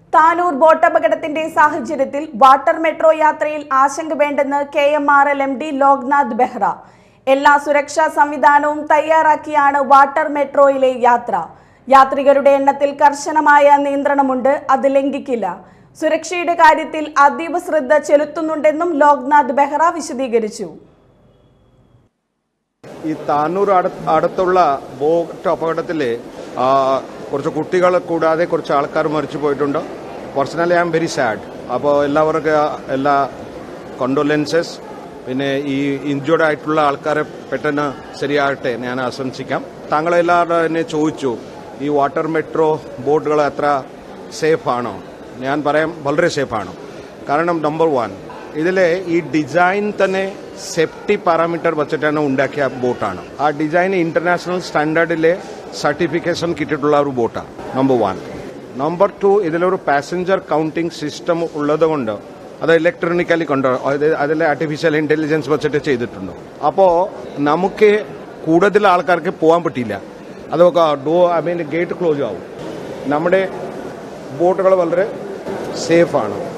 താനൂർ ബോട്ടപകടത്തിന്റെ സാഹചര്യത്തിൽ water metro യാത്രയിൽ ആശങ്ക വേണ്ടെന്ന് K M R L M D Loknath Behera എല്ലാ സുരക്ഷാ സംവിധാനവും തയ്യാറാക്കിയാണ് വാട്ടർ മെട്രോയിലെ യാത്ര യാത്രികരുടെ എണ്ണത്തിൽ കർശനമായ നിയന്ത്രണമുണ്ട് അത് ലംഘിക്കില്ല സുരക്ഷയുടെ കാര്യത്തിൽ അതീവ ശ്രദ്ധ ചെലുത്തുന്നുണ്ടെന്നും ലോക്നാഥ് ബെഹ്റ വിശദീകരിച്ചു ഈ താനൂർ അടു അടുത്തുള്ള ബോട്ട് അപകടത്തിൽ കുറച്ച് കുട്ടികൾ കൂടാതെ കുറച്ച് ആൾക്കാർ മരിച്ചു പോയിട്ടുണ്ട് personally I am very sad അപ്പോൾ എല്ലാവർക്കും എല്ലാ കണ്ടോലൻസസ് പിന്നെ ഈ ഇഞ്ചേർഡ് ആയിട്ടുള്ള ആൾക്കാരെ പെട്ടെന്ന് ശരിയാകട്ടെ ഞാൻ ആശംസിക്കാം താങ്കളെല്ലാവരും എന്നെ ചോദിച്ചു ഈ വാട്ടർ മെട്രോ ബോട്ടുകൾ എത്ര സേഫ് ആണോ ഞാൻ പറയാം വളരെ സേഫാണ് കാരണം നമ്പർ വൺ ഇതിലെ ഈ ഡിസൈൻ തന്നെ സേഫ്റ്റി പാരാമീറ്റർ വെച്ചിട്ടാണ് ഉണ്ടാക്കിയ ബോട്ടാണ് ആ ഡിസൈൻ ഇന്റർനാഷണൽ സ്റ്റാൻഡേർഡിലെ സർട്ടിഫിക്കേഷൻ കിട്ടിയിട്ടുള്ള ഒരു ബോട്ടാണ് നമ്പർ വൺ നമ്പർ ടു ഇതിലൊരു പാസഞ്ചർ കൗണ്ടിംഗ് സിസ്റ്റം ഉള്ളതുകൊണ്ട് അത് ഇലക്ട്രോണിക്കലി കൊണ്ട് അതിലെ ആർട്ടിഫിഷ്യൽ ഇന്റലിജൻസ് വെച്ചിട്ട് ചെയ്തിട്ടുണ്ട് അപ്പോൾ നമുക്ക് കൂടുതൽ ആൾക്കാർക്ക് പോകാൻ പറ്റില്ല അതൊക്കെ door I mean gate close ആവും നമ്മുടെ ബോട്ടുകൾ വളരെ സേഫാണ്